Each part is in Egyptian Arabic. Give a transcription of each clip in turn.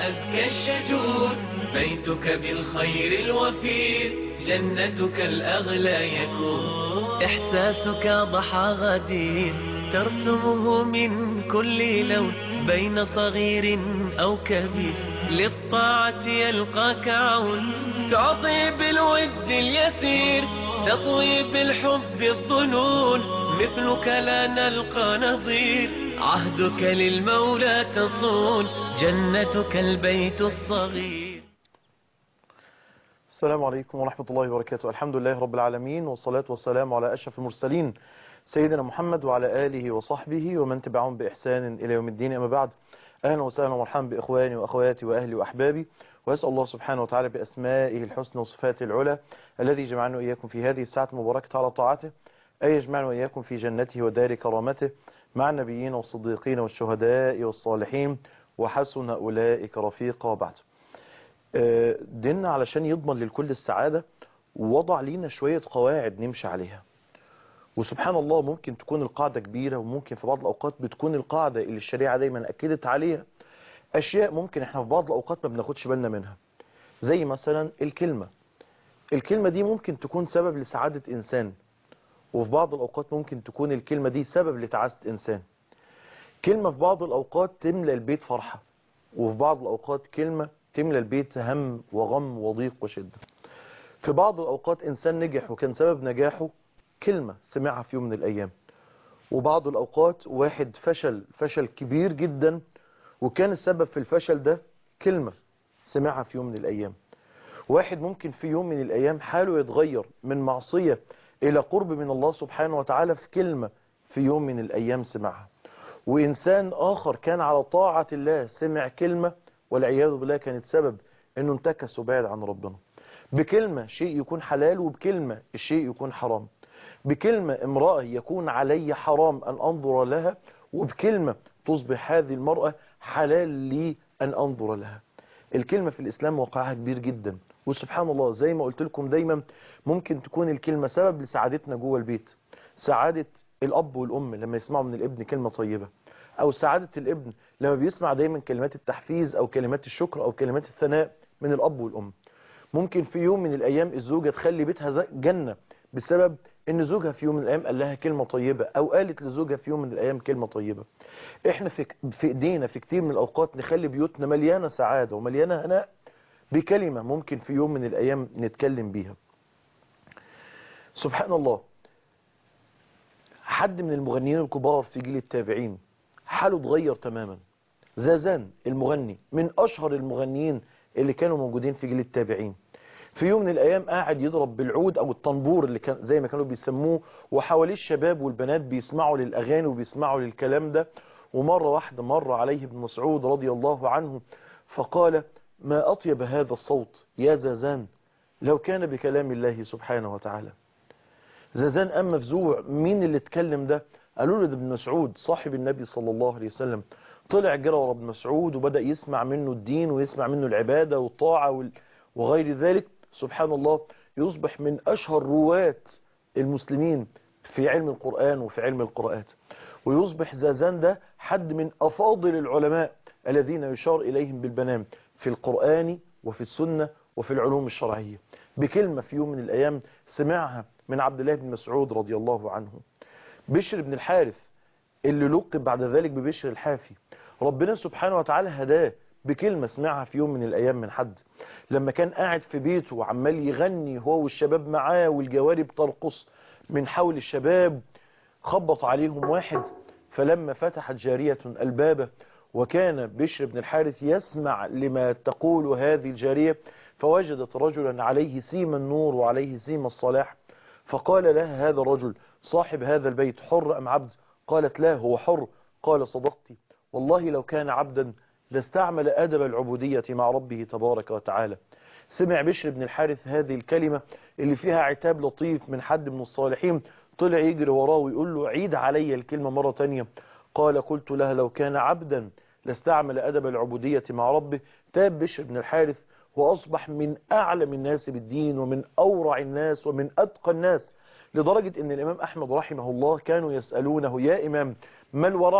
أزكى الشجور بيتك بالخير الوفير جنتك الأغلى يكون إحساسك ضحى غدير ترسمه من كل لون بين صغير أو كبير للطاعة يلقاك عون تعطي بالود اليسير تطوي بالحب الظنون مثلك لا نلقى نظير عهدك للمولى تصون جنتك البيت الصغير السلام عليكم ورحمة الله وبركاته الحمد لله رب العالمين والصلاة والسلام على أشرف المرسلين سيدنا محمد وعلى آله وصحبه ومن تبعهم بإحسان إلى يوم الدين أما بعد أهلا وسهلا ومرحبا بإخواني وأخواتي وأهلي وأحبابي وأسأل الله سبحانه وتعالى بأسمائه الحسنى وصفاته العلى الذي جمعنا وإياكم في هذه الساعة المباركة على طاعته أي يجمعنا وإياكم في جنته ودار كرامته مع النبيين والصديقين والشهداء والصالحين وحسن أولئك رفيقا وبعد ديننا علشان يضمن للكل السعادة ووضع لينا شوية قواعد نمشي عليها وسبحان الله ممكن تكون القاعدة كبيرة وممكن في بعض الأوقات بتكون القاعدة اللي الشريعة دايما أكدت عليها أشياء ممكن احنا في بعض الأوقات ما بناخدش بالنا منها زي مثلا الكلمة الكلمة دي ممكن تكون سبب لسعادة إنسان وفي بعض الأوقات ممكن تكون الكلمة دي سبب لتعاسة إنسان كلمة في بعض الأوقات تملى البيت فرحة وفي بعض الأوقات كلمة تملى البيت هم وغم وضيق وشدة في بعض الأوقات إنسان نجح وكان سبب نجاحه كلمة سمعها في يوم من الأيام وبعض الأوقات واحد فشل فشل كبير جدا وكان السبب في الفشل ده كلمة سمعها في يوم من الأيام واحد ممكن في يوم من الأيام حاله يتغير من معصية إلى قرب من الله سبحانه وتعالى في كلمة في يوم من الأيام سمعها وإنسان آخر كان على طاعة الله سمع كلمة والعياذ بالله كانت سبب أنه انتكس وبعد عن ربنا بكلمة شيء يكون حلال وبكلمة الشيء يكون حرام بكلمة امرأة يكون علي حرام أن أنظر لها وبكلمة تصبح هذه المرأة حلال لي أن أنظر لها الكلمة في الإسلام وقعها كبير جدا وسبحان الله زي ما قلت لكم دايما ممكن تكون الكلمة سبب لسعادتنا جوه البيت سعادة الأب والأم لما يسمعوا من الابن كلمة طيبة أو سعادة الابن لما بيسمع دايما كلمات التحفيز أو كلمات الشكر أو كلمات الثناء من الأب والأم ممكن في يوم من الأيام الزوجة تخلي بيتها جنة بسبب ان زوجها في يوم من الايام قال لها كلمة طيبة او قالت لزوجها في يوم من الايام كلمة طيبة احنا في في ايدينا في كتير من الاوقات نخلي بيوتنا مليانة سعادة ومليانة هناء بكلمة ممكن في يوم من الايام نتكلم بيها سبحان الله حد من المغنيين الكبار في جيل التابعين حاله اتغير تماما زازان المغني من اشهر المغنيين اللي كانوا موجودين في جيل التابعين في يوم من الايام قاعد يضرب بالعود او الطنبور اللي كان زي ما كانوا بيسموه وحواليه الشباب والبنات بيسمعوا للاغاني وبيسمعوا للكلام ده ومره واحده مر عليه ابن مسعود رضي الله عنه فقال ما اطيب هذا الصوت يا زازان لو كان بكلام الله سبحانه وتعالى زازان قام مفزوع مين اللي اتكلم ده قالوا له ده ابن مسعود صاحب النبي صلى الله عليه وسلم طلع جرى ورا ابن مسعود وبدا يسمع منه الدين ويسمع منه العباده والطاعه وال... وغير ذلك سبحان الله يصبح من أشهر رواة المسلمين في علم القرآن وفي علم القراءات ويصبح زازان ده حد من أفاضل العلماء الذين يشار إليهم بالبنام في القرآن وفي السنة وفي العلوم الشرعية بكلمة في يوم من الأيام سمعها من عبد الله بن مسعود رضي الله عنه بشر بن الحارث اللي لقب بعد ذلك ببشر الحافي ربنا سبحانه وتعالى هداه بكلمة سمعها في يوم من الأيام من حد لما كان قاعد في بيته وعمال يغني هو والشباب معاه والجوارب ترقص من حول الشباب خبط عليهم واحد فلما فتحت جارية الباب وكان بشر بن الحارث يسمع لما تقول هذه الجارية فوجدت رجلا عليه سيم النور وعليه سيم الصلاح فقال لها هذا الرجل صاحب هذا البيت حر أم عبد قالت لا هو حر قال صدقتي والله لو كان عبدا لاستعمل أدب العبودية مع ربه تبارك وتعالى سمع بشر بن الحارث هذه الكلمة اللي فيها عتاب لطيف من حد من الصالحين طلع يجري وراه ويقول له عيد علي الكلمة مرة تانية قال قلت لها لو كان عبدا لاستعمل أدب العبودية مع ربه تاب بشر بن الحارث وأصبح من أعلم الناس بالدين ومن أورع الناس ومن أتقى الناس لدرجة أن الإمام أحمد رحمه الله كانوا يسألونه يا إمام ما الورع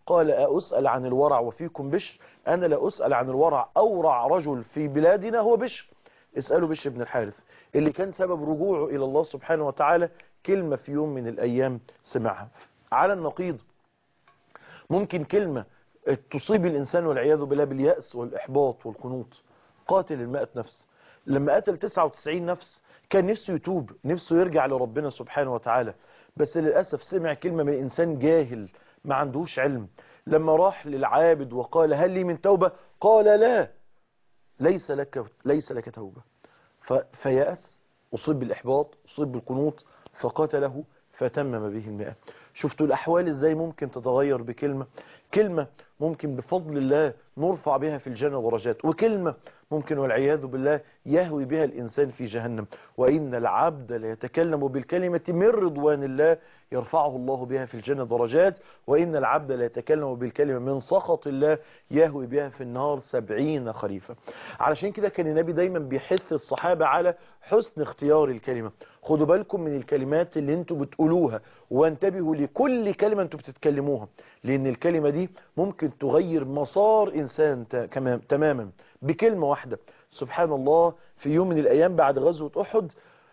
قال أسأل عن الورع وفيكم بشر أنا لا أسأل عن الورع أورع رجل في بلادنا هو بشر اسألوا بشر بن الحارث اللي كان سبب رجوعه إلى الله سبحانه وتعالى كلمة في يوم من الأيام سمعها على النقيض ممكن كلمة تصيب الإنسان والعياذ بالله باليأس والإحباط والقنوط قاتل المائة نفس لما قتل 99 نفس كان نفسه يتوب نفسه يرجع لربنا سبحانه وتعالى بس للأسف سمع كلمة من إنسان جاهل ما عندهوش علم لما راح للعابد وقال هل لي من توبة قال لا ليس لك ليس لك توبة فيأس أصيب بالإحباط أصيب بالقنوط فقتله فتمم به المئة شفتوا الأحوال إزاي ممكن تتغير بكلمة كلمة ممكن بفضل الله نرفع بها في الجنة درجات وكلمة ممكن والعياذ بالله يهوي بها الإنسان في جهنم وإن العبد ليتكلم بالكلمة من رضوان الله يرفعه الله بها في الجنة درجات وإن العبد ليتكلم بالكلمة من سخط الله يهوي بها في النار سبعين خريفة علشان كده كان النبي دايما بيحث الصحابة على حسن اختيار الكلمة خدوا بالكم من الكلمات اللي انتوا بتقولوها وانتبهوا لكل كلمة انتوا بتتكلموها لأن الكلمة دي ممكن تغير مسار إنسان تماما بكلمة واحدة سبحان الله في يوم من الأيام بعد غزوة أحد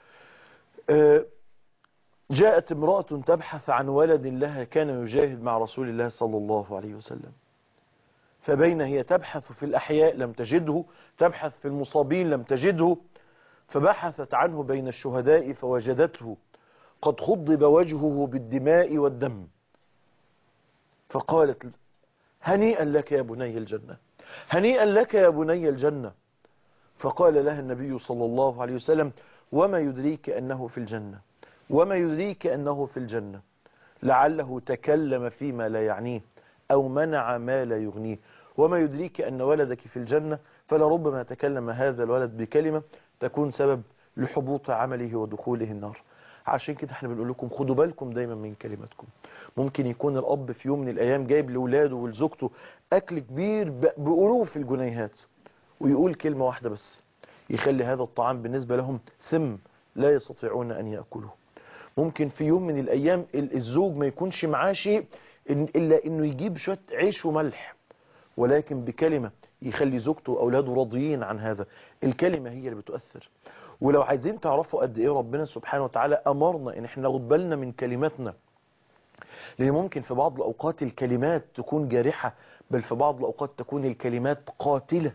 جاءت امرأة تبحث عن ولد لها كان يجاهد مع رسول الله صلى الله عليه وسلم فبين هي تبحث في الأحياء لم تجده تبحث في المصابين لم تجده فبحثت عنه بين الشهداء فوجدته قد خضب وجهه بالدماء والدم فقالت هنيئا لك يا بني الجنة هنيئا لك يا بني الجنة فقال لها النبي صلى الله عليه وسلم وما يدريك أنه في الجنة وما يدريك أنه في الجنة لعله تكلم فيما لا يعنيه أو منع ما لا يغنيه وما يدريك أن ولدك في الجنة فلربما تكلم هذا الولد بكلمة تكون سبب لحبوط عمله ودخوله النار عشان كده احنا بنقول لكم خدوا بالكم دايما من كلماتكم ممكن يكون الأب في يوم من الأيام جايب لولاده ولزوجته أكل كبير بألوف الجنيهات ويقول كلمة واحدة بس يخلي هذا الطعام بالنسبة لهم سم لا يستطيعون أن يأكلوه ممكن في يوم من الأيام الزوج ما يكونش معاه شيء إلا إنه يجيب شوية عيش وملح ولكن بكلمة يخلي زوجته وأولاده راضيين عن هذا الكلمة هي اللي بتؤثر ولو عايزين تعرفوا قد إيه ربنا سبحانه وتعالى أمرنا إن احنا ناخد بالنا من كلماتنا لأن ممكن في بعض الأوقات الكلمات تكون جارحة بل في بعض الأوقات تكون الكلمات قاتلة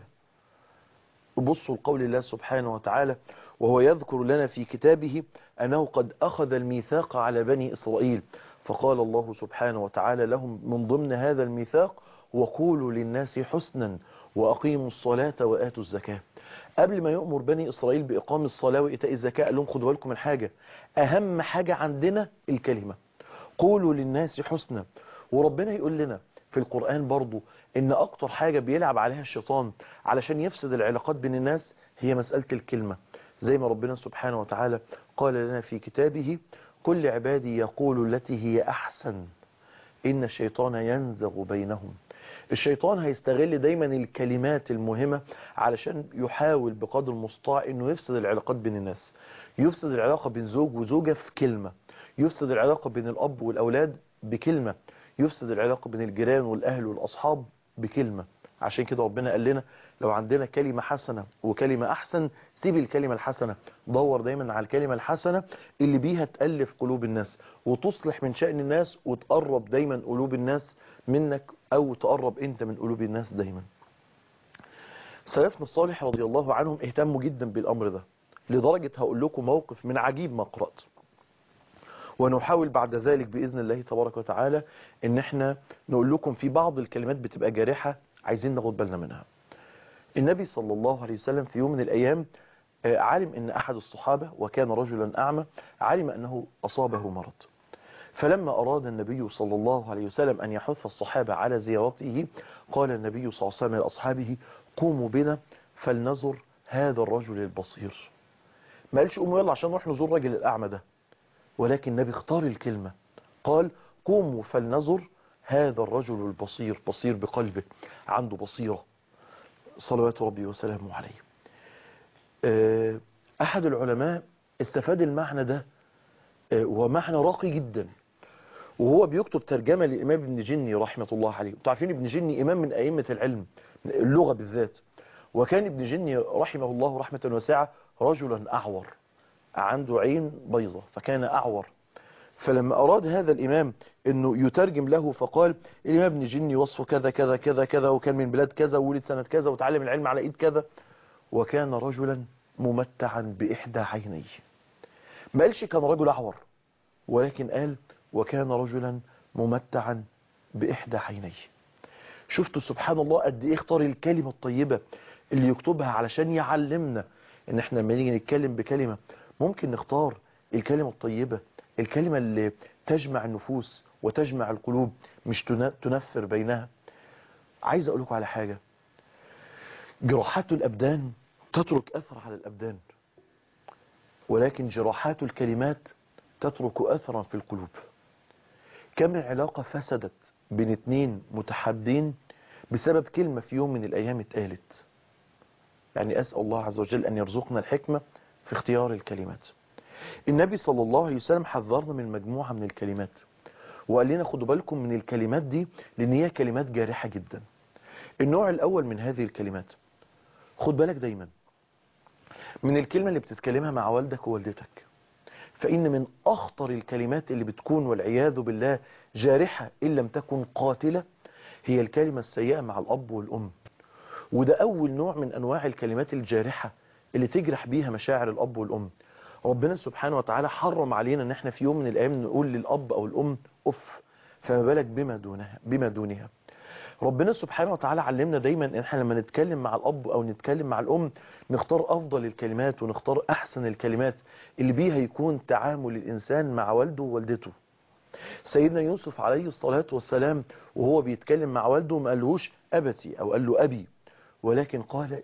بصوا لقول الله سبحانه وتعالى وهو يذكر لنا في كتابه أنه قد أخذ الميثاق على بني إسرائيل فقال الله سبحانه وتعالى لهم من ضمن هذا الميثاق وقولوا للناس حسنا وأقيموا الصلاة وآتوا الزكاة قبل ما يؤمر بني إسرائيل بإقام الصلاة وإيتاء الزكاة قال لهم خدوا بالكم من حاجة أهم حاجة عندنا الكلمة قولوا للناس حسنا وربنا يقول لنا في القرآن برضو إن أكتر حاجة بيلعب عليها الشيطان علشان يفسد العلاقات بين الناس هي مسألة الكلمة زي ما ربنا سبحانه وتعالى قال لنا في كتابه كل عبادي يقول التي هي أحسن إن الشيطان ينزغ بينهم الشيطان هيستغل دايما الكلمات المهمة علشان يحاول بقدر المستطاع انه يفسد العلاقات بين الناس يفسد العلاقة بين زوج وزوجة في كلمة يفسد العلاقة بين الأب والأولاد بكلمة يفسد العلاقة بين الجيران والأهل والأصحاب بكلمة عشان كده ربنا قال لنا لو عندنا كلمة حسنة وكلمة أحسن سيب الكلمة الحسنة دور دايما على الكلمة الحسنة اللي بيها تألف قلوب الناس وتصلح من شأن الناس وتقرب دايما قلوب الناس منك أو تقرب أنت من قلوب الناس دايما سلفنا الصالح رضي الله عنهم اهتموا جدا بالأمر ده لدرجة هقول لكم موقف من عجيب ما قرأت ونحاول بعد ذلك بإذن الله تبارك وتعالى ان احنا نقول لكم في بعض الكلمات بتبقى جارحة عايزين ناخد بالنا منها النبي صلى الله عليه وسلم في يوم من الأيام علم ان أحد الصحابة وكان رجلا أعمى علم أنه أصابه مرض فلما أراد النبي صلى الله عليه وسلم أن يحث الصحابة على زيارته قال النبي صلى الله عليه وسلم لأصحابه قوموا بنا فلنزر هذا الرجل البصير ما قالش قوموا يلا عشان نروح نزور الراجل الأعمى ده ولكن النبي اختار الكلمة قال قوموا فلنزر هذا الرجل البصير بصير بقلبه عنده بصيرة صلوات ربي وسلامه عليه أحد العلماء استفاد المعنى ده ومعنى راقي جدا وهو بيكتب ترجمة للإمام ابن جني رحمة الله عليه انتوا عارفين ابن جني إمام من أئمة العلم اللغة بالذات وكان ابن جني رحمه الله رحمة واسعة رجلا أعور عنده عين بيضة فكان أعور فلما أراد هذا الإمام أنه يترجم له فقال الإمام ابن جني وصفه كذا كذا كذا كذا وكان من بلاد كذا وولد سنة كذا وتعلم العلم على إيد كذا وكان رجلا ممتعا بإحدى عينيه ما قالش كان رجل أعور ولكن قال وكان رجلا ممتعا بإحدى عينيه شفتوا سبحان الله قد إيه اختار الكلمة الطيبة اللي يكتبها علشان يعلمنا ان احنا لما نيجي نتكلم بكلمة ممكن نختار الكلمة الطيبة الكلمة اللي تجمع النفوس وتجمع القلوب مش تنفر بينها عايز اقول لكم على حاجة جراحات الابدان تترك اثر على الابدان ولكن جراحات الكلمات تترك اثرا في القلوب كم من علاقة فسدت بين اتنين متحابين بسبب كلمة في يوم من الايام اتقالت يعني أسأل الله عز وجل أن يرزقنا الحكمة في اختيار الكلمات النبي صلى الله عليه وسلم حذرنا من مجموعة من الكلمات وقال لنا خدوا بالكم من الكلمات دي لأن هي كلمات جارحة جدا النوع الأول من هذه الكلمات خد بالك دايما من الكلمة اللي بتتكلمها مع والدك ووالدتك فإن من أخطر الكلمات اللي بتكون والعياذ بالله جارحة إن لم تكن قاتلة هي الكلمة السيئة مع الأب والأم وده أول نوع من أنواع الكلمات الجارحة اللي تجرح بيها مشاعر الأب والأم ربنا سبحانه وتعالى حرم علينا ان احنا في يوم من الأيام نقول للأب أو الأم أف فما بالك بما دونها بما دونها ربنا سبحانه وتعالى علمنا دايما ان احنا لما نتكلم مع الأب أو نتكلم مع الأم نختار أفضل الكلمات ونختار أحسن الكلمات اللي بيها يكون تعامل الإنسان مع والده ووالدته سيدنا يوسف عليه الصلاة والسلام وهو بيتكلم مع والده ما قالهوش أبتي أو قال له أبي ولكن قال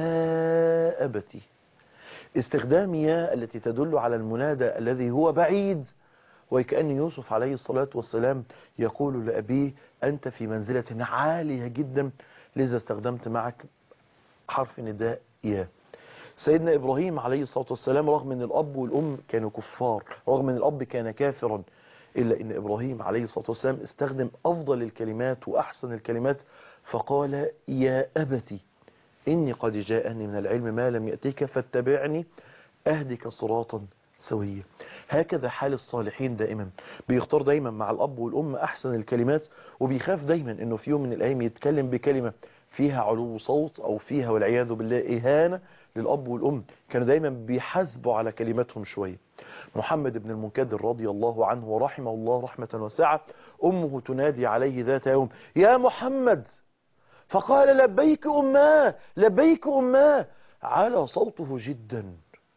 يا أبتي استخدام يا التي تدل على المنادى الذي هو بعيد وكأن يوسف عليه الصلاة والسلام يقول لأبيه أنت في منزلة عالية جدا لذا استخدمت معك حرف نداء يا سيدنا إبراهيم عليه الصلاة والسلام رغم أن الأب والأم كانوا كفار رغم أن الأب كان كافرا إلا أن إبراهيم عليه الصلاة والسلام استخدم أفضل الكلمات وأحسن الكلمات فقال يا أبتي إني قد جاءني من العلم ما لم يأتيك فاتبعني أهدك صراطا سويا هكذا حال الصالحين دائما بيختار دايما مع الأب والأم أحسن الكلمات وبيخاف دايما أنه في يوم من الأيام يتكلم بكلمة فيها علو صوت أو فيها والعياذ بالله إهانة للأب والأم كانوا دايما بيحاسبوا على كلماتهم شوية محمد بن المنكدر رضي الله عنه ورحمه الله رحمة واسعة أمه تنادي عليه ذات يوم يا محمد فقال لبيك أماه لبيك أماه على صوته جدا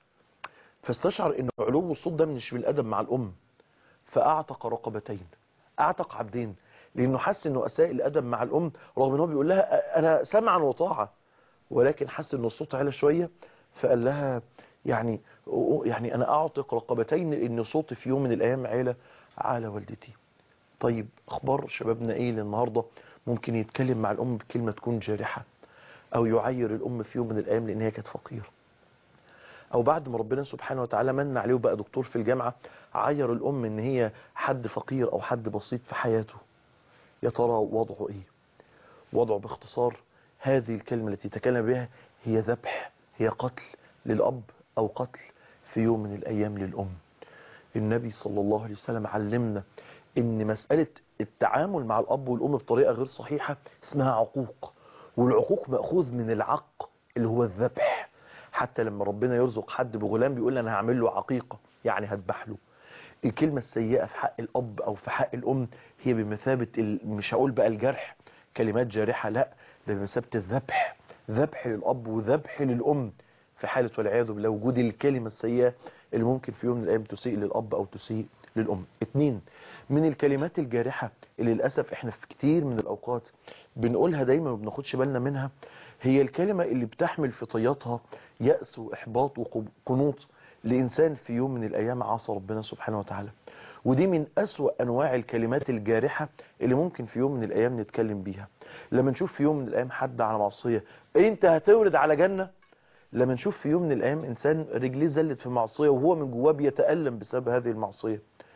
فاستشعر أن علو الصوت ده مش بالأدب مع الأم فأعتق رقبتين أعتق عبدين لأنه حس أنه أساء الأدب مع الأم رغم أنه بيقول لها أنا سمعا وطاعة ولكن حس أنه الصوت عالي شوية فقال لها يعني يعني أنا أعتق رقبتين لأن صوتي في يوم من الأيام عيلة على والدتي طيب أخبار شبابنا إيه النهاردة ممكن يتكلم مع الأم بكلمة تكون جارحة أو يعير الأم في يوم من الأيام لأن هي كانت فقيرة أو بعد ما ربنا سبحانه وتعالى من عليه وبقى دكتور في الجامعة عير الأم إن هي حد فقير أو حد بسيط في حياته يا ترى وضعه إيه وضعه باختصار هذه الكلمة التي تكلم بها هي ذبح هي قتل للأب أو قتل في يوم من الأيام للأم النبي صلى الله عليه وسلم علمنا ان مسألة التعامل مع الأب والأم بطريقة غير صحيحة اسمها عقوق والعقوق مأخوذ من العق اللي هو الذبح حتى لما ربنا يرزق حد بغلام بيقول انا هعمل له عقيقة يعني هذبح له الكلمة السيئة في حق الأب أو في حق الأم هي بمثابة مش هقول بقى الجرح كلمات جارحة لا ده بمثابة الذبح ذبح للأب وذبح للأم في حالة والعياذ بالله وجود الكلمة السيئة اللي ممكن في يوم من الأيام تسيء للأب أو تسيء للأم اتنين من الكلمات الجارحة اللي للأسف احنا في كتير من الأوقات بنقولها دايما وبناخدش بالنا منها هي الكلمة اللي بتحمل في طياتها يأس وإحباط وقنوط لإنسان في يوم من الأيام عصى ربنا سبحانه وتعالى ودي من أسوأ أنواع الكلمات الجارحة اللي ممكن في يوم من الأيام نتكلم بيها لما نشوف في يوم من الأيام حد على معصية انت هتورد على جنة لما نشوف في يوم من الأيام إنسان رجليه زلت في معصية وهو من جواه بيتألم بسبب هذه المعصية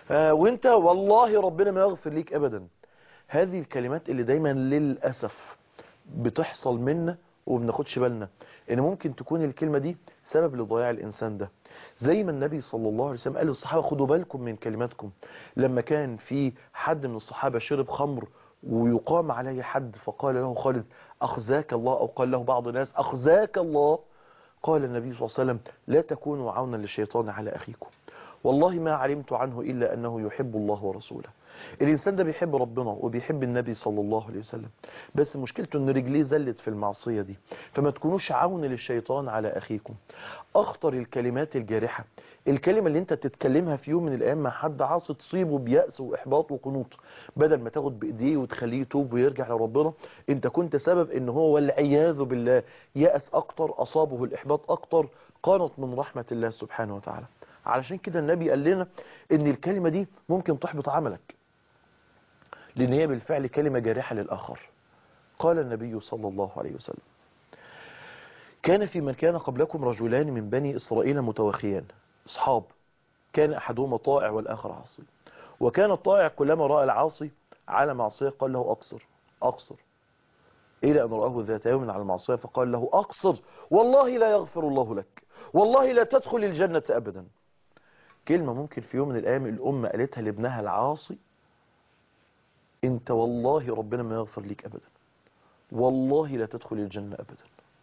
آه وانت والله ربنا ما يغفر ليك ابدا هذه الكلمات اللي دايما للأسف بتحصل منا وبناخدش بالنا ان ممكن تكون الكلمة دي سبب لضياع الانسان ده زي ما النبي صلى الله عليه وسلم قال للصحابة خدوا بالكم من كلماتكم لما كان في حد من الصحابة شرب خمر ويقام عليه حد فقال له خالد أخزاك الله أو قال له بعض الناس أخزاك الله قال النبي صلى الله عليه وسلم لا تكونوا عونا للشيطان على أخيكم والله ما علمت عنه إلا أنه يحب الله ورسوله الإنسان ده بيحب ربنا وبيحب النبي صلى الله عليه وسلم بس مشكلته أن رجليه زلت في المعصية دي فما تكونوش عون للشيطان على أخيكم أخطر الكلمات الجارحة الكلمة اللي انت تتكلمها في يوم من الأيام مع حد عاصي تصيبه بيأس وإحباط وقنوط بدل ما تاخد بإيديه وتخليه يتوب ويرجع لربنا انت كنت سبب ان هو والعياذ بالله يأس أكتر أصابه الإحباط أكتر قانط من رحمة الله سبحانه وتعالى علشان كده النبي قال لنا ان الكلمة دي ممكن تحبط عملك لان هي بالفعل كلمة جارحة للآخر قال النبي صلى الله عليه وسلم كان في من كان قبلكم رجلان من بني إسرائيل متوخيان أصحاب كان أحدهما طائع والآخر عاصي وكان الطائع كلما رأى العاصي على معصية قال له أقصر أقصر إلى أن رآه ذات يوم على المعصية فقال له أقصر والله لا يغفر الله لك والله لا تدخل الجنة أبدا كلمة ممكن في يوم من الأيام الأم قالتها لابنها العاصي انت والله ربنا ما يغفر ليك أبدا والله لا تدخل الجنة أبدا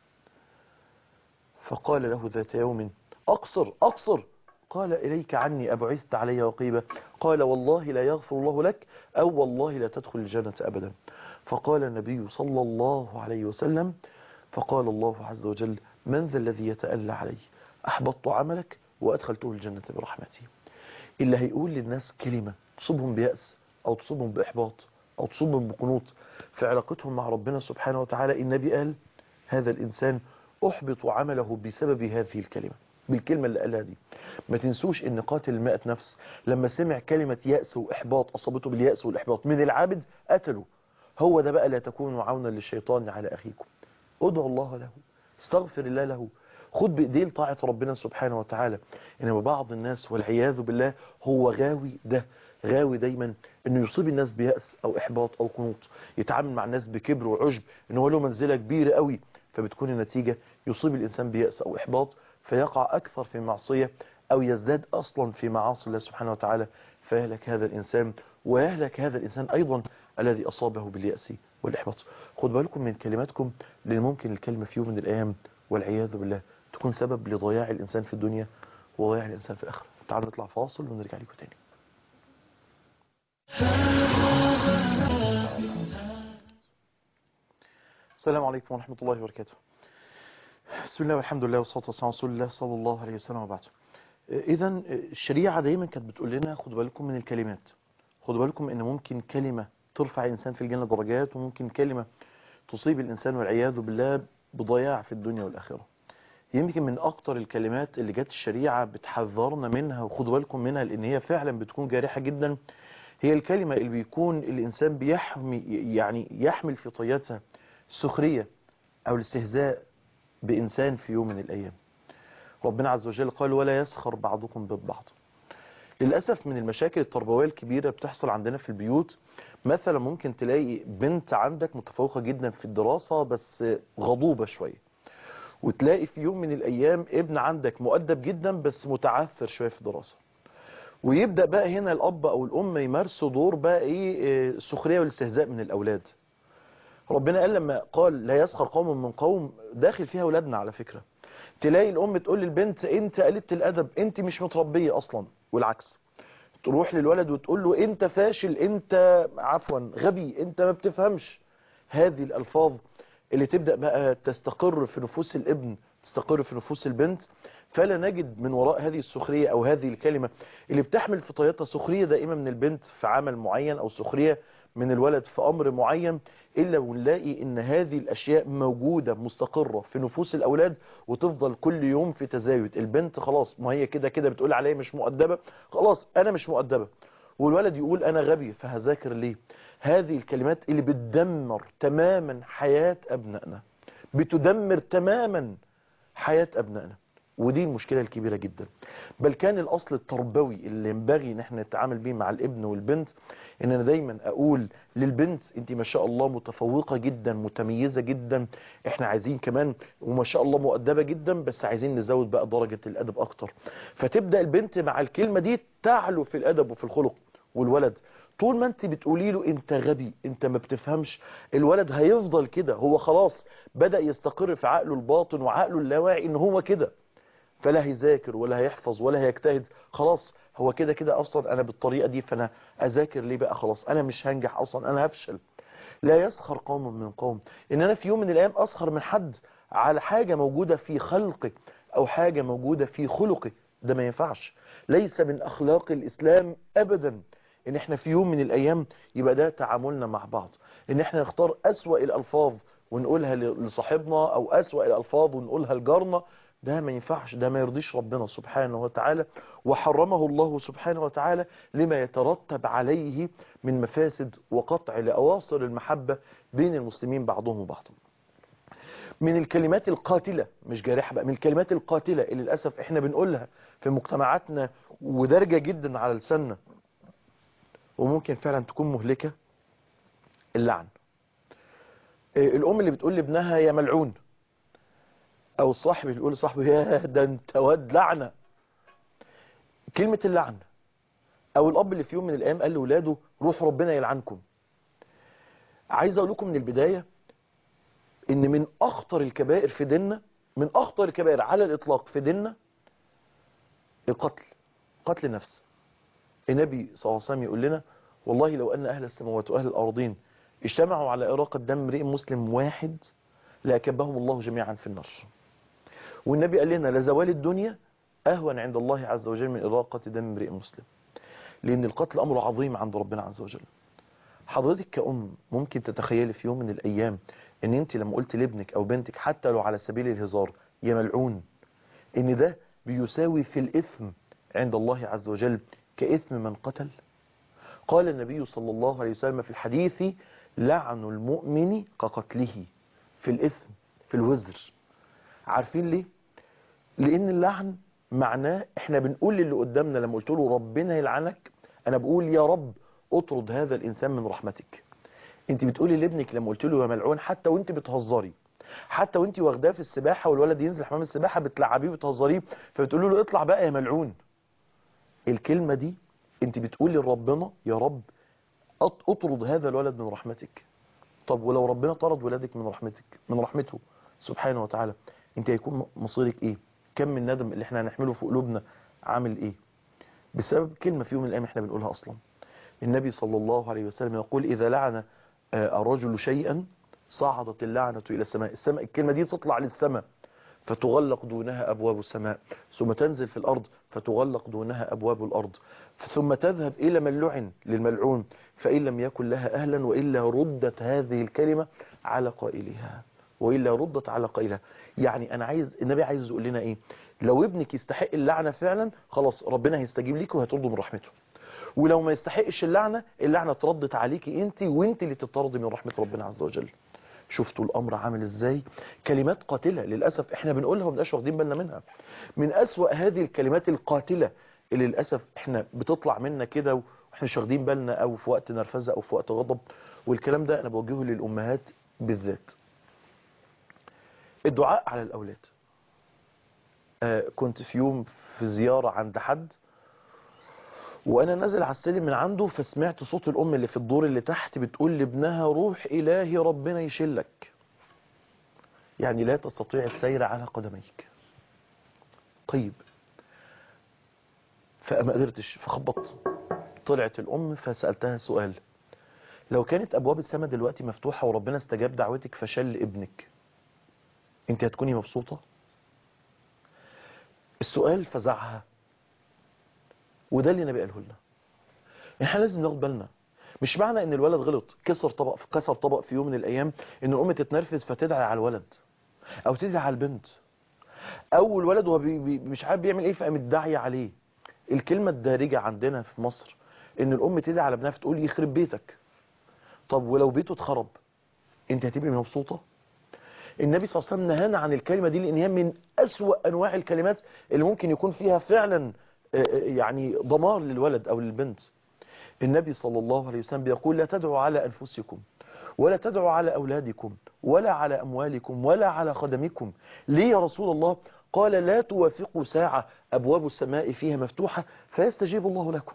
فقال له ذات يوم أقصر أقصر قال إليك عني أبعثت علي وقيبة قال والله لا يغفر الله لك أو والله لا تدخل الجنة أبدا فقال النبي صلى الله عليه وسلم فقال الله عز وجل من ذا الذي يتألى علي أحبطت عملك وأدخلته الجنة برحمتي اللي هيقول للناس كلمة تصيبهم بيأس أو تصيبهم بإحباط أو تصيبهم بقنوط في علاقتهم مع ربنا سبحانه وتعالى النبي قال هذا الإنسان أحبط عمله بسبب هذه الكلمة بالكلمة اللي قالها دي ما تنسوش ان قاتل المائة نفس لما سمع كلمة يأس وإحباط أصابته باليأس والإحباط من العابد قتله هو ده بقى لا تكونوا عونا للشيطان على أخيكم ادعوا الله له استغفر الله له خد بإيديه لطاعة ربنا سبحانه وتعالى إنما بعض الناس والعياذ بالله هو غاوي ده غاوي دايما انه يصيب الناس بيأس او احباط او قنوط يتعامل مع الناس بكبر وعجب ان هو له منزلة كبيرة قوي فبتكون النتيجة يصيب الانسان بيأس او احباط فيقع اكثر في معصية او يزداد اصلا في معاصي الله سبحانه وتعالى فيهلك هذا الانسان ويهلك هذا الانسان ايضا الذي اصابه باليأس والاحباط خد بالكم من كلماتكم لان ممكن الكلمة في يوم من الايام والعياذ بالله تكون سبب لضياع الانسان في الدنيا وضياع الانسان في الاخره تعالوا نطلع فاصل ونرجع لكم تاني السلام عليكم ورحمة الله وبركاته بسم الله والحمد لله والصلاة والسلام على رسول الله صلى الله عليه وسلم وبعد إذا الشريعة دايما كانت بتقول لنا خدوا بالكم من الكلمات خدوا بالكم إن ممكن كلمة ترفع الإنسان في الجنة درجات وممكن كلمة تصيب الإنسان والعياذ بالله بضياع في الدنيا والآخرة يمكن من أكتر الكلمات اللي جت الشريعة بتحذرنا منها وخدوا بالكم منها لأن هي فعلا بتكون جارحة جدا هي الكلمة اللي بيكون الإنسان بيحمي يعني يحمل في طياتها السخرية أو الاستهزاء بإنسان في يوم من الأيام ربنا عز وجل قال ولا يسخر بعضكم ببعض للأسف من المشاكل التربوية الكبيرة بتحصل عندنا في البيوت مثلا ممكن تلاقي بنت عندك متفوقة جدا في الدراسة بس غضوبة شوية وتلاقي في يوم من الأيام ابن عندك مؤدب جدا بس متعثر شوية في الدراسة ويبدأ بقى هنا الأب أو الأم يمارسوا دور بقى إيه السخرية والاستهزاء من الأولاد ربنا قال لما قال لا يسخر قوم من قوم داخل فيها أولادنا على فكرة تلاقي الأم تقول للبنت أنت قلة الأدب أنت مش متربية أصلا والعكس تروح للولد وتقول له أنت فاشل أنت عفوا غبي أنت ما بتفهمش هذه الألفاظ اللي تبدأ بقى تستقر في نفوس الابن تستقر في نفوس البنت فلا نجد من وراء هذه السخرية أو هذه الكلمة اللي بتحمل في طياتها سخرية دائما من البنت في عمل معين أو سخرية من الولد في أمر معين إلا ونلاقي إن هذه الأشياء موجودة مستقرة في نفوس الأولاد وتفضل كل يوم في تزايد البنت خلاص ما هي كده كده بتقول عليا مش مؤدبة خلاص أنا مش مؤدبة والولد يقول أنا غبي فهذاكر ليه هذه الكلمات اللي بتدمر تماما حياة أبنائنا بتدمر تماما حياة أبنائنا ودي المشكلة الكبيرة جدا بل كان الأصل التربوي اللي ينبغي ان احنا نتعامل بيه مع الابن والبنت ان انا دايما اقول للبنت انت ما شاء الله متفوقة جدا متميزة جدا احنا عايزين كمان وما شاء الله مؤدبة جدا بس عايزين نزود بقى درجة الادب اكتر فتبدأ البنت مع الكلمة دي تعلو في الادب وفي الخلق والولد طول ما انت بتقولي له انت غبي انت ما بتفهمش الولد هيفضل كده هو خلاص بدأ يستقر في عقله الباطن وعقله اللاواعي ان هو كده فلا هيذاكر ولا هيحفظ ولا هيجتهد خلاص هو كده كده اصلا انا بالطريقة دي فانا اذاكر ليه بقى خلاص انا مش هنجح اصلا انا هفشل لا يسخر قوم من قوم ان انا في يوم من الايام اسخر من حد على حاجة موجودة في خلقه او حاجة موجودة في خلقه ده ما ينفعش ليس من اخلاق الاسلام ابدا ان احنا في يوم من الايام يبقى ده تعاملنا مع بعض ان احنا نختار اسوأ الالفاظ ونقولها لصاحبنا او اسوأ الالفاظ ونقولها لجارنا ده ما ينفعش ده ما يرضيش ربنا سبحانه وتعالى وحرمه الله سبحانه وتعالى لما يترتب عليه من مفاسد وقطع لأواصر المحبة بين المسلمين بعضهم وبعض من الكلمات القاتلة مش جارحة بقى من الكلمات القاتلة اللي للأسف احنا بنقولها في مجتمعاتنا ودرجة جدا على لساننا وممكن فعلا تكون مهلكة اللعن الأم اللي بتقول لابنها يا ملعون او الصاحب اللي يقول لصاحبه يا ده انت واد لعنة كلمة اللعن او الاب اللي في يوم من الايام قال لاولاده روح ربنا يلعنكم عايز اقول لكم من البداية ان من اخطر الكبائر في ديننا من اخطر الكبائر على الاطلاق في ديننا القتل قتل النفس النبي صلى الله عليه وسلم يقول لنا والله لو ان اهل السماوات واهل الارضين اجتمعوا على اراقة دم امرئ مسلم واحد لأكبهم الله جميعا في النار والنبي قال لنا لزوال الدنيا أهون عند الله عز وجل من إراقة دم امرئ مسلم لأن القتل أمر عظيم عند ربنا عز وجل حضرتك كأم ممكن تتخيلي في يوم من الأيام أن أنت لما قلت لابنك أو بنتك حتى لو على سبيل الهزار يا ملعون أن ده بيساوي في الإثم عند الله عز وجل كإثم من قتل قال النبي صلى الله عليه وسلم في الحديث لعن المؤمن كقتله في الإثم في الوزر عارفين ليه لأن اللعن معناه احنا بنقول للي قدامنا لما قلت له ربنا يلعنك انا بقول يا رب اطرد هذا الانسان من رحمتك انت بتقولي لابنك لما قلت له يا ملعون حتى وانت بتهزري حتى وانت واخداه في السباحه والولد ينزل حمام السباحه بتلعبيه وتهزريه فبتقولي له اطلع بقى يا ملعون الكلمه دي انت بتقولي لربنا يا رب اطرد هذا الولد من رحمتك طب ولو ربنا طرد ولادك من رحمتك من رحمته سبحانه وتعالى انت هيكون مصيرك ايه كم من ندم اللي احنا هنحمله في قلوبنا عامل ايه بسبب كلمة في يوم من الايام احنا بنقولها اصلا النبي صلى الله عليه وسلم يقول اذا لعن الرجل شيئا صعدت اللعنة الى السماء السماء الكلمة دي تطلع للسماء فتغلق دونها أبواب السماء ثم تنزل في الأرض فتغلق دونها أبواب الأرض ثم تذهب إلى من لعن للملعون فإن لم يكن لها أهلا وإلا ردت هذه الكلمة على قائلها وإلا ردت على قائلها يعني أنا عايز النبي عايز يقول لنا إيه لو ابنك يستحق اللعنة فعلا خلاص ربنا هيستجيب ليك وهترده من رحمته ولو ما يستحقش اللعنة اللعنة تردت عليكي انت وانت اللي تطردي من رحمة ربنا عز وجل شفتوا الامر عامل ازاي كلمات قاتلة للأسف احنا بنقولها ومنقاش واخدين بالنا منها من أسوأ هذه الكلمات القاتلة اللي للأسف احنا بتطلع منا كده واحنا مش واخدين بالنا او في وقت نرفزة او في وقت غضب والكلام ده انا بوجهه للأمهات بالذات الدعاء على الأولاد آه كنت في يوم في زيارة عند حد وانا نازل على السلم من عنده فسمعت صوت الام اللي في الدور اللي تحت بتقول لابنها روح الهي ربنا يشلك يعني لا تستطيع السير على قدميك طيب فما قدرتش فخبطت طلعت الام فسألتها سؤال لو كانت ابواب السماء دلوقتي مفتوحة وربنا استجاب دعوتك فشل ابنك انت هتكوني مبسوطة السؤال فزعها وده اللي النبي قاله لنا احنا لازم ناخد بالنا مش معنى ان الولد غلط كسر طبق كسر طبق في يوم من الايام ان الام تتنرفز فتدعي على الولد او تدعي على البنت او الولد وهو بي بي مش عارف بيعمل ايه فقامت داعيه عليه الكلمه الدارجه عندنا في مصر ان الام تدعي على ابنها فتقول يخرب بيتك طب ولو بيته اتخرب انت هتبقي مبسوطه النبي صلى الله عليه وسلم نهانا عن الكلمه دي لان هي من أسوأ أنواع الكلمات اللي ممكن يكون فيها فعلا آه، آه، يعني دمار للولد أو للبنت النبي صلى الله عليه وسلم بيقول لا تدعوا على أنفسكم ولا تدعوا على أولادكم ولا على أموالكم ولا على خدمكم ليه يا رسول الله قال لا توافقوا ساعة أبواب السماء فيها مفتوحة فيستجيب الله لكم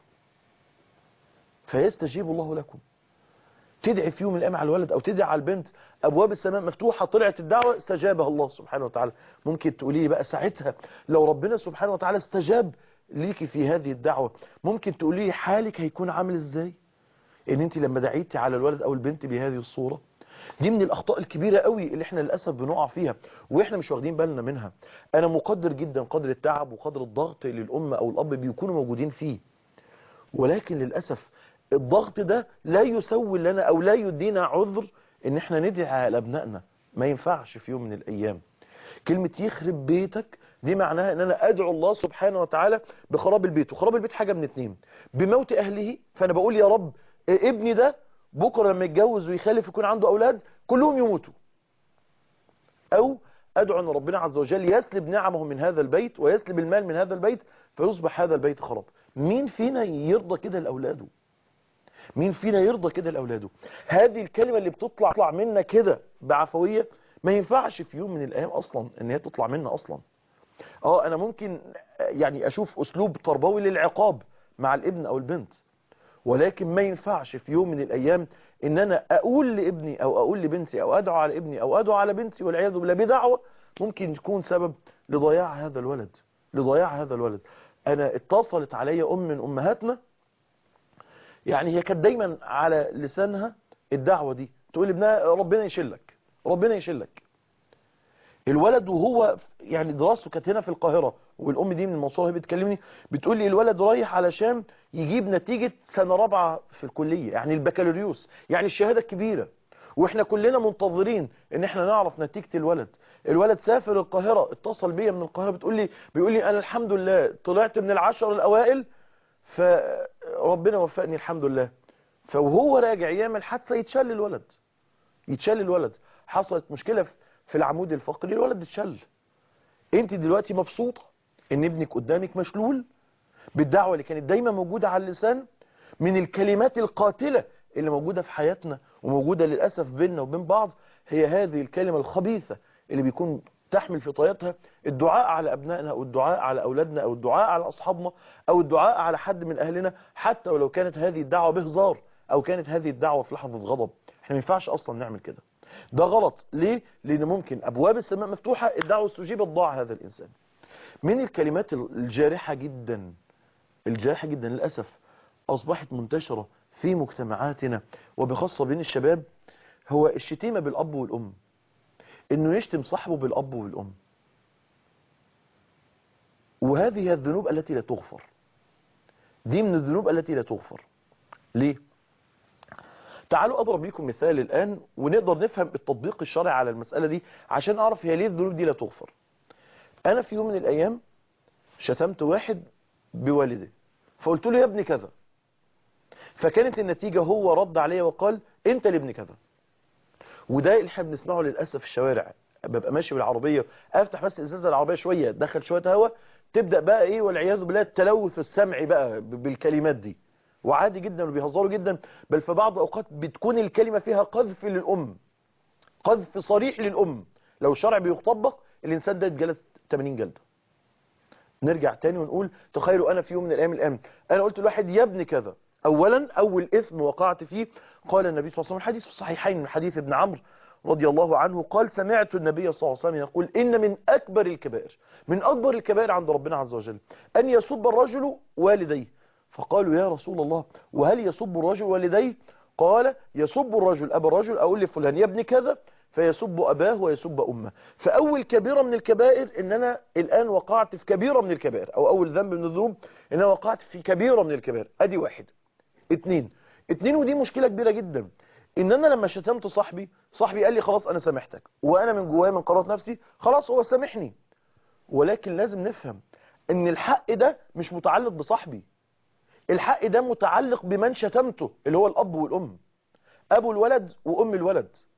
فيستجيب الله لكم تدعي في يوم من الأيام على الولد أو تدعي على البنت أبواب السماء مفتوحة طلعت الدعوة استجابها الله سبحانه وتعالى ممكن تقولي لي بقى ساعتها لو ربنا سبحانه وتعالى استجاب ليكي في هذه الدعوة ممكن تقولي لي حالك هيكون عامل ازاي ان انت لما دعيتي على الولد او البنت بهذه الصورة دي من الاخطاء الكبيرة قوي اللي احنا للاسف بنقع فيها واحنا مش واخدين بالنا منها انا مقدر جدا قدر التعب وقدر الضغط اللي الام او الاب بيكونوا موجودين فيه ولكن للاسف الضغط ده لا يسوي لنا او لا يدينا عذر ان احنا ندعي على ابنائنا ما ينفعش في يوم من الايام كلمة يخرب بيتك دي معناها ان انا ادعو الله سبحانه وتعالى بخراب البيت وخراب البيت حاجة من اتنين بموت اهله فانا بقول يا رب إيه ابني ده بكرة لما يتجوز ويخلف يكون عنده اولاد كلهم يموتوا او ادعو ان ربنا عز وجل يسلب نعمه من هذا البيت ويسلب المال من هذا البيت فيصبح هذا البيت خراب مين فينا يرضى كده لاولاده مين فينا يرضى كده لاولاده هذه الكلمة اللي بتطلع تطلع منا كده بعفوية ما ينفعش في يوم من الايام اصلا ان هي تطلع منا اصلا اه انا ممكن يعني اشوف اسلوب تربوي للعقاب مع الابن او البنت ولكن ما ينفعش في يوم من الايام ان انا اقول لابني او اقول لبنتي او ادعو على ابني او ادعو على بنتي والعياذ بالله بدعوه ممكن تكون سبب لضياع هذا الولد لضياع هذا الولد انا اتصلت علي ام من امهاتنا يعني هي كانت دايما على لسانها الدعوه دي تقول لابنها ربنا يشلك ربنا يشلك الولد وهو يعني دراسته كانت هنا في القاهرة والأم دي من المنصورة هي بتكلمني بتقول لي الولد رايح علشان يجيب نتيجة سنة رابعة في الكلية يعني البكالوريوس يعني الشهادة الكبيرة واحنا كلنا منتظرين ان احنا نعرف نتيجة الولد الولد سافر القاهرة اتصل بيا من القاهرة بتقول لي بيقول لي انا الحمد لله طلعت من العشر الاوائل فربنا وفقني الحمد لله فوهو راجع يعمل حادثة يتشل الولد يتشل الولد حصلت مشكلة في العمود الفقري الولد اتشل انت دلوقتي مبسوطة ان ابنك قدامك مشلول بالدعوة اللي كانت دايما موجودة على اللسان من الكلمات القاتلة اللي موجودة في حياتنا وموجودة للأسف بيننا وبين بعض هي هذه الكلمة الخبيثة اللي بيكون تحمل في طياتها الدعاء على أبنائنا أو الدعاء على أولادنا أو الدعاء على أصحابنا أو الدعاء على حد من أهلنا حتى ولو كانت هذه الدعوة بهزار أو كانت هذه الدعوة في لحظة غضب احنا ما ينفعش أصلا نعمل كده ده غلط ليه؟ لأن ممكن أبواب السماء مفتوحة الدعوة استجيبت ضاع هذا الإنسان من الكلمات الجارحة جدا الجارحة جدا للأسف أصبحت منتشرة في مجتمعاتنا وبخاصة بين الشباب هو الشتيمة بالأب والأم إنه يشتم صاحبه بالأب والأم وهذه الذنوب التي لا تغفر دي من الذنوب التي لا تغفر ليه؟ تعالوا أضرب لكم مثال الآن ونقدر نفهم التطبيق الشرعي على المسألة دي عشان أعرف هي ليه الذنوب دي لا تغفر أنا في يوم من الأيام شتمت واحد بوالده فقلت له يا ابني كذا فكانت النتيجة هو رد عليا وقال انت لابن كذا وده اللي احنا بنسمعه للأسف في الشوارع ببقى ماشي بالعربية افتح بس ازازة العربية شوية دخل شوية هواء تبدأ بقى ايه والعياذ بالله التلوث السمعي بقى بالكلمات دي وعادي جدا وبيهزروا جدا بل في بعض الأوقات بتكون الكلمة فيها قذف للأم قذف صريح للأم لو الشرع بيطبق الإنسان ده يتجلد 80 جلدة نرجع تاني ونقول تخيلوا أنا في يوم من الأيام الآن أنا قلت لواحد يا ابن كذا أولا أول إثم وقعت فيه قال النبي صلى الله عليه وسلم الحديث في الصحيحين من حديث ابن عمرو رضي الله عنه قال سمعت النبي صلى الله عليه وسلم يقول إن من أكبر الكبائر من أكبر الكبائر عند ربنا عز وجل أن يسب الرجل والديه فقالوا يا رسول الله وهل يسب الرجل والديه قال يسب الرجل أبا الرجل أقول لفلان يا ابن كذا فيسب أباه ويسب أمه فأول كبيرة من الكبائر إن أنا الآن وقعت في كبيرة من الكبائر أو أول ذنب من الذنوب إن أنا وقعت في كبيرة من الكبائر أدي واحد اتنين اتنين ودي مشكلة كبيرة جدا إن أنا لما شتمت صاحبي صاحبي قال لي خلاص أنا سامحتك وأنا من جوايا من قرارات نفسي خلاص هو سامحني ولكن لازم نفهم إن الحق ده مش متعلق بصاحبي الحق ده متعلق بمن شتمته اللي هو الأب والأم أبو الولد وأم الولد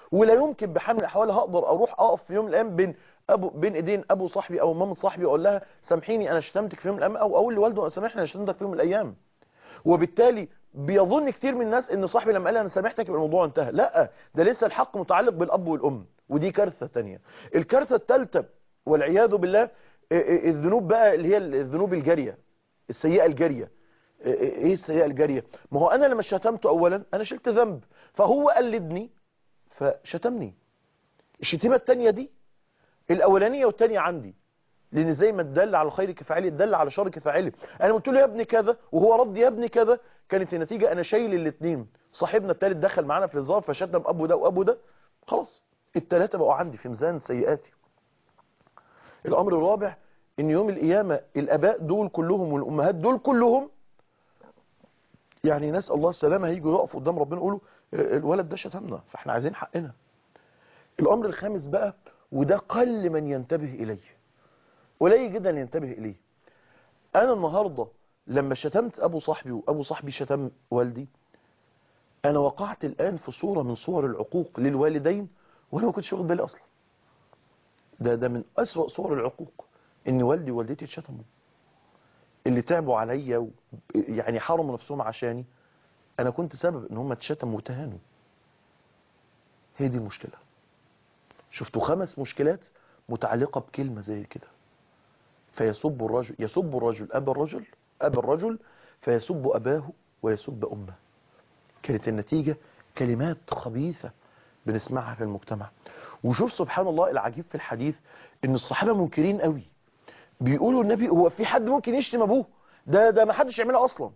ولا يمكن بحال من الاحوال هقدر اروح اقف في يوم من الايام بين ابو بين ايدين ابو صاحبي او مامة صاحبي واقول لها سامحيني انا شتمتك في يوم من الايام او اقول لوالده انا سامحني انا شتمتك في يوم من الايام وبالتالي بيظن كتير من الناس ان صاحبي لما قال لي انا سامحتك يبقى الموضوع انتهى لا ده لسه الحق متعلق بالاب والام ودي كارثه تانية الكارثه الثالثه والعياذ بالله الذنوب بقى اللي هي الذنوب الجاريه السيئه الجاريه ايه السيئه الجاريه ما هو انا لما شتمته اولا انا شلت ذنب فهو قلدني فشتمني الشتيمه الثانيه دي الاولانيه والثانيه عندي لان زي ما اتدل على الخير كفاعله اتدل على شر كفاعله انا قلت له يا ابني كذا وهو رد يا ابني كذا كانت النتيجه انا شايل الاثنين صاحبنا الثالث دخل معانا في الهزار فشتم ابو ده وابو ده خلاص الثلاثه بقوا عندي في ميزان سيئاتي الامر الرابع ان يوم القيامه الاباء دول كلهم والامهات دول كلهم يعني نسال الله السلامه هيجوا يقفوا قدام ربنا يقولوا الولد ده شتمنا فاحنا عايزين حقنا الامر الخامس بقى وده قل من ينتبه اليه قليل جدا ينتبه اليه انا النهارده لما شتمت ابو صاحبي وابو صاحبي شتم والدي انا وقعت الان في صوره من صور العقوق للوالدين وانا ما كنتش واخد بالي اصلا ده ده من اسوأ صور العقوق ان والدي ووالدتي اتشتموا اللي تعبوا عليا و... يعني حرموا نفسهم عشاني انا كنت سبب ان هم اتشتموا وتهانوا هي دي المشكله شفتوا خمس مشكلات متعلقه بكلمه زي كده فيسب الرجل يسب الرجل أبا الرجل أبا الرجل فيسب أباه ويسب أمه كانت النتيجة كلمات خبيثة بنسمعها في المجتمع وشوف سبحان الله العجيب في الحديث ان الصحابة منكرين قوي بيقولوا النبي هو في حد ممكن يشتم ابوه ده ده ما حدش يعملها اصلا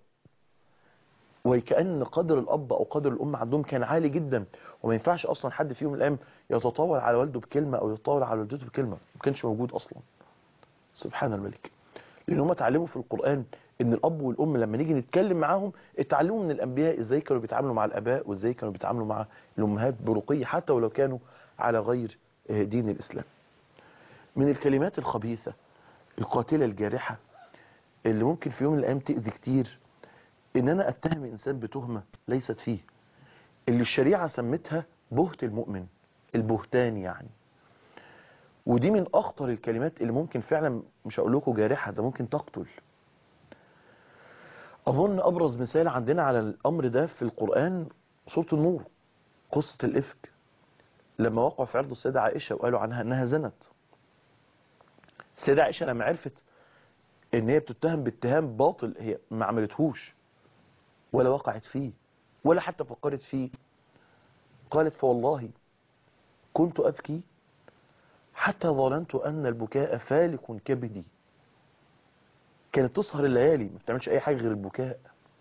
وكأن قدر الاب او قدر الام عندهم كان عالي جدا وما ينفعش اصلا حد فيهم من الايام يتطاول على والده بكلمة او يتطاول على والدته بكلمة ما كانش موجود اصلا سبحان الملك لان هم اتعلموا في القرآن ان الاب والام لما نيجي نتكلم معاهم اتعلموا من الانبياء ازاي كانوا بيتعاملوا مع الاباء وازاي كانوا بيتعاملوا مع الامهات برقي حتى ولو كانوا على غير دين الاسلام من الكلمات الخبيثة القاتلة الجارحة اللي ممكن في يوم من الايام تأذي كتير ان انا اتهم انسان بتهمة ليست فيه اللي الشريعة سمتها بهت المؤمن البهتان يعني ودي من اخطر الكلمات اللي ممكن فعلا مش هقول لكم جارحه ده ممكن تقتل اظن ابرز مثال عندنا على الامر ده في القران سوره النور قصه الافك لما وقعوا في عرض السيده عائشه وقالوا عنها انها زنت السيده عائشه لما عرفت ان هي بتتهم باتهام باطل هي ما عملتهوش ولا وقعت فيه ولا حتى فكرت فيه قالت فوالله كنت ابكي حتى ظننت أن البكاء فالك كبدي كانت تسهر الليالي ما بتعملش أي حاجة غير البكاء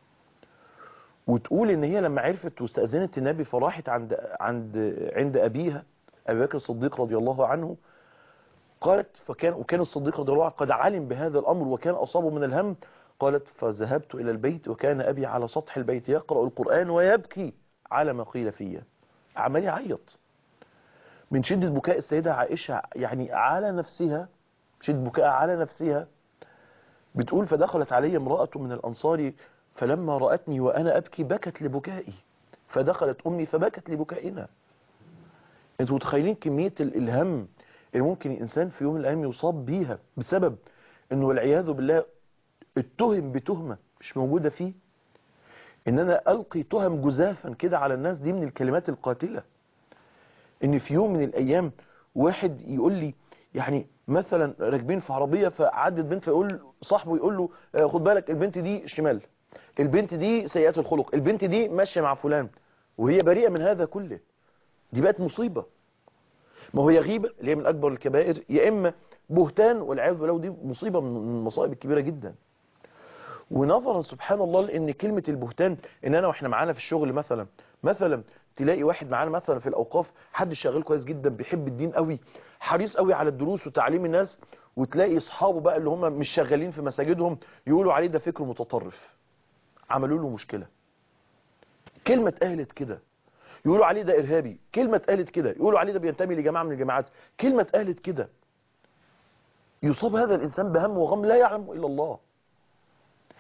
وتقول إن هي لما عرفت واستأذنت النبي فراحت عند عند عند أبيها أبي بكر الصديق رضي الله عنه قالت فكان وكان الصديق رضي الله عنه قد علم بهذا الأمر وكان أصابه من الهم قالت فذهبت إلى البيت وكان أبي على سطح البيت يقرأ القرآن ويبكي على ما قيل فيه عمال يعيط من شدة بكاء السيدة عائشة يعني على نفسها شدة بكاء على نفسها بتقول فدخلت علي امرأة من الأنصار فلما رأتني وأنا أبكي بكت لبكائي فدخلت أمي فبكت لبكائنا انتوا متخيلين كمية الإلهام اللي ممكن الإنسان في يوم من الأيام يصاب بيها بسبب أنه والعياذ بالله اتهم بتهمة مش موجودة فيه ان انا القي تهم جزافا كده على الناس دي من الكلمات القاتلة ان في يوم من الايام واحد يقول لي يعني مثلا راكبين في عربية فعدت بنت فيقول صاحبه يقول له آه، خد بالك البنت دي شمال البنت دي سيئات الخلق البنت دي ماشية مع فلان وهي بريئة من هذا كله دي بقت مصيبة ما هو يا غيبة اللي هي من اكبر الكبائر يا اما بهتان والعياذ بالله ودي مصيبة من المصائب الكبيرة جدا ونظرا سبحان الله لان كلمة البهتان ان انا واحنا معانا في الشغل مثلا مثلا تلاقي واحد معانا مثلا في الاوقاف حد شغال كويس جدا بيحب الدين قوي حريص قوي على الدروس وتعليم الناس وتلاقي اصحابه بقى اللي هم مش شغالين في مساجدهم يقولوا عليه ده فكر متطرف عملوا له مشكلة كلمة اتقالت كده يقولوا عليه ده ارهابي كلمة اتقالت كده يقولوا عليه ده بينتمي لجماعة من الجماعات كلمة اتقالت كده يصاب هذا الانسان بهم وغم لا يعلمه الا الله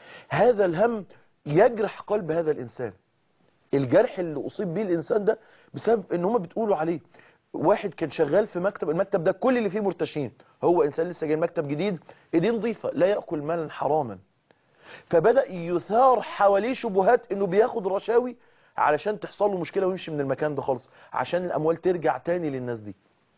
هذا الهم يجرح قلب هذا الإنسان الجرح اللي أصيب به الإنسان ده بسبب ان هم بتقولوا عليه واحد كان شغال في مكتب المكتب ده كل اللي فيه مرتشين هو انسان لسه جاي مكتب جديد ايديه نظيفه لا ياكل مالا حراما فبدا يثار حواليه شبهات انه بياخد رشاوي علشان تحصل له مشكله ويمشي من المكان ده خالص عشان الاموال ترجع تاني للناس دي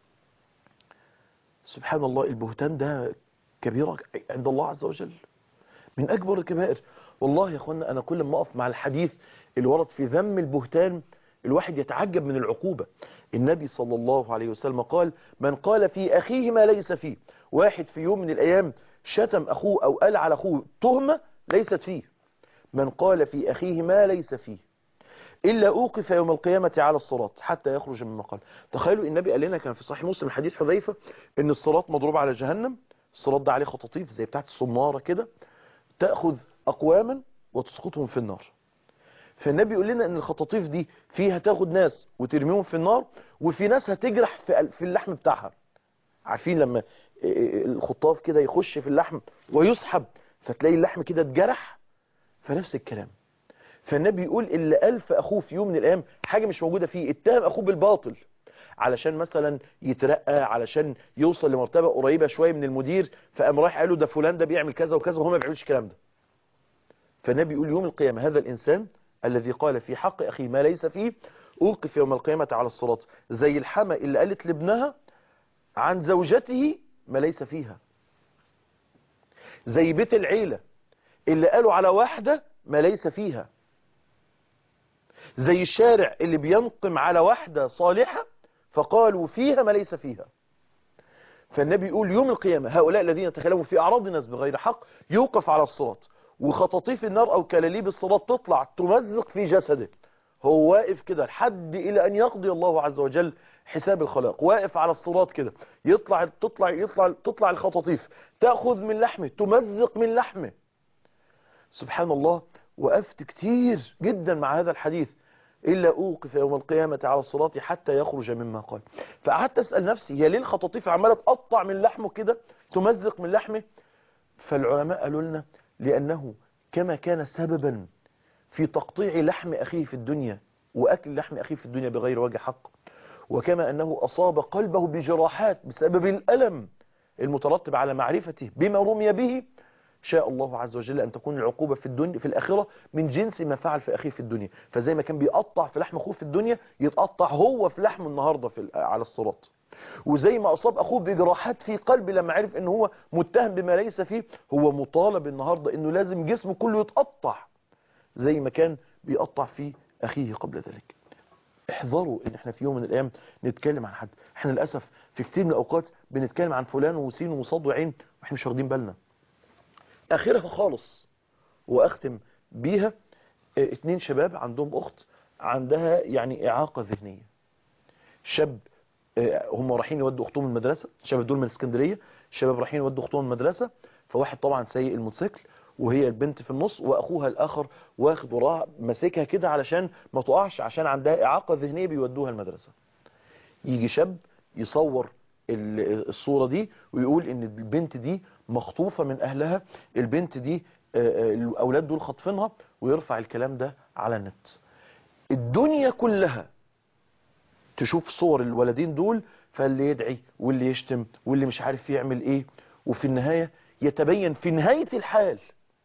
سبحان الله البهتان ده كبيره عند الله عز وجل من اكبر الكبائر والله يا اخوانا انا كل ما اقف مع الحديث اللي ورد في ذم البهتان الواحد يتعجب من العقوبة النبي صلى الله عليه وسلم قال من قال في أخيه ما ليس فيه واحد في يوم من الأيام شتم أخوه أو قال على أخوه تهمة ليست فيه من قال في أخيه ما ليس فيه إلا أوقف يوم القيامة على الصراط حتى يخرج مما قال تخيلوا النبي قال لنا كان في صحيح مسلم حديث حذيفة إن الصراط مضروب على جهنم الصراط ده عليه خطاطيف زي بتاعت الصمارة كده تأخذ أقواما وتسقطهم في النار فالنبي يقول لنا ان الخطاطيف دي فيها تاخد ناس وترميهم في النار وفي ناس هتجرح في في اللحم بتاعها عارفين لما الخطاف كده يخش في اللحم ويسحب فتلاقي اللحم كده اتجرح فنفس الكلام فالنبي يقول اللي ألف أخوه في يوم من الأيام حاجة مش موجودة فيه اتهم أخوه بالباطل علشان مثلا يترقى علشان يوصل لمرتبة قريبة شوية من المدير فقام رايح قال له ده فلان ده بيعمل كذا وكذا وهو ما بيعملش الكلام ده فالنبي يقول يوم القيامة هذا الإنسان الذي قال في حق أخيه ما ليس فيه أوقف يوم القيامة على الصراط زي الحما اللي قالت لابنها عن زوجته ما ليس فيها زي بيت العيلة اللي قالوا على واحدة ما ليس فيها زي الشارع اللي بينقم على واحدة صالحة فقالوا فيها ما ليس فيها فالنبي يقول يوم القيامة هؤلاء الذين تكلموا في أعراض الناس بغير حق يوقف على الصراط وخطاطيف النار او كلاليب الصراط تطلع تمزق في جسده هو واقف كده لحد الى ان يقضي الله عز وجل حساب الخلاق واقف على الصراط كده يطلع تطلع يطلع تطلع الخطاطيف تاخذ من لحمه تمزق من لحمه سبحان الله وقفت كتير جدا مع هذا الحديث إلا أوقف يوم القيامة على الصراط حتى يخرج مما قال فقعدت أسأل نفسي هي ليه الخطاطيف عمالة تقطع من لحمه كده تمزق من لحمه فالعلماء قالوا لنا لأنه كما كان سببا في تقطيع لحم أخيه في الدنيا وأكل لحم أخيه في الدنيا بغير وجه حق وكما أنه أصاب قلبه بجراحات بسبب الألم المترتب على معرفته بما رمي به شاء الله عز وجل أن تكون العقوبة في الدنيا في الآخرة من جنس ما فعل في أخيه في الدنيا فزي ما كان بيقطع في لحم أخوه في الدنيا يتقطع هو في لحمه النهاردة في على الصراط وزي ما أصاب أخوه بجراحات في قلبه لما عرف أنه هو متهم بما ليس فيه هو مطالب النهاردة أنه لازم جسمه كله يتقطع زي ما كان بيقطع في أخيه قبل ذلك احذروا ان احنا في يوم من الايام نتكلم عن حد احنا للاسف في كتير من الاوقات بنتكلم عن فلان وسين وصاد وعين واحنا مش واخدين بالنا اخرها خالص واختم بيها اه اتنين شباب عندهم اخت عندها يعني اعاقة ذهنية شاب اه هم رايحين يودوا اختهم المدرسة الشباب دول من اسكندرية الشباب رايحين يودوا اختهم المدرسة فواحد طبعا سايق الموتوسيكل وهي البنت في النص واخوها الاخر واخد وراها ماسكها كده علشان ما تقعش عشان عندها اعاقة ذهنية بيودوها المدرسة يجي شاب يصور الصورة دي ويقول ان البنت دي مخطوفة من اهلها البنت دي الاولاد دول خاطفينها ويرفع الكلام ده على النت الدنيا كلها تشوف صور الولدين دول فاللي يدعي واللي يشتم واللي مش عارف يعمل ايه وفي النهاية يتبين في نهاية الحال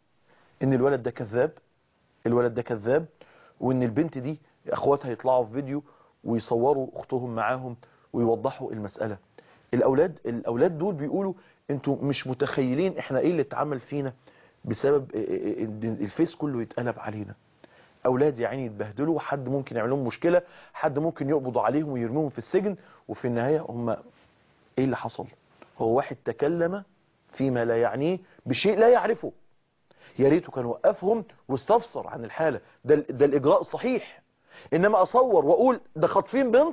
ان الولد ده كذاب الولد ده كذاب وان البنت دي اخواتها يطلعوا في فيديو ويصوروا اختهم معاهم ويوضحوا المسألة الاولاد الاولاد دول بيقولوا انتوا مش متخيلين احنا ايه اللي اتعمل فينا بسبب ان الفيس كله يتقلب علينا اولاد يا عيني يتبهدلوا حد ممكن يعمل لهم مشكلة حد ممكن يقبضوا عليهم ويرميهم في السجن وفي النهاية هم ايه اللي حصل هو واحد تكلم فيما لا يعنيه بشيء لا يعرفه يا ريته كان وقفهم واستفسر عن الحالة ده, ده الإجراء الصحيح إنما أصور وأقول ده خاطفين بنت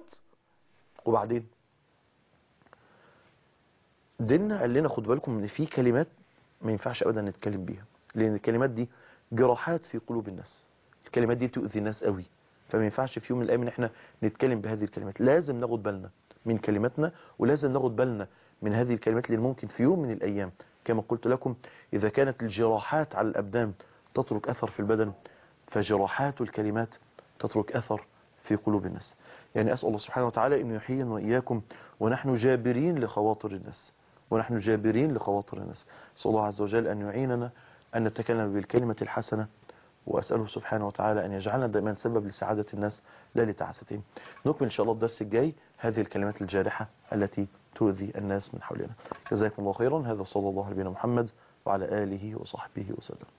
وبعدين ديننا قال لنا خد بالكم ان في كلمات ما ينفعش ابدا نتكلم بيها لان الكلمات دي جراحات في قلوب الناس الكلمات دي بتؤذي الناس قوي فما ينفعش في يوم من الايام ان احنا نتكلم بهذه الكلمات لازم ناخد بالنا من كلماتنا ولازم ناخد بالنا من هذه الكلمات اللي ممكن في يوم من الايام كما قلت لكم اذا كانت الجراحات على الابدان تترك اثر في البدن فجراحات الكلمات تترك اثر في قلوب الناس يعني أسأل الله سبحانه وتعالى أن يحيينا وإياكم ونحن جابرين لخواطر الناس ونحن جابرين لخواطر الناس أسأل الله عز وجل أن يعيننا أن نتكلم بالكلمة الحسنة وأسأله سبحانه وتعالى أن يجعلنا دائما سبب لسعادة الناس لا لتعاستهم نكمل إن شاء الله الدرس الجاي هذه الكلمات الجارحة التي تؤذي الناس من حولنا جزاكم الله خيرا هذا صلى الله على نبينا محمد وعلى آله وصحبه وسلم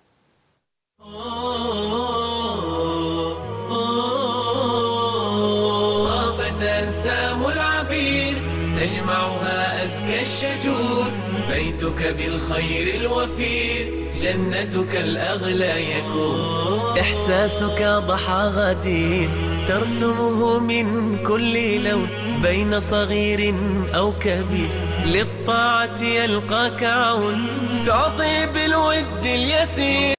طافت أنسام العبير تجمعها أزكى الشجور بيتك بالخير الوفير جنتك الأغلى يكون إحساسك ضحى غدير ترسمه من كل لون بين صغير أو كبير للطاعة يلقاك عون تعطي بالود اليسير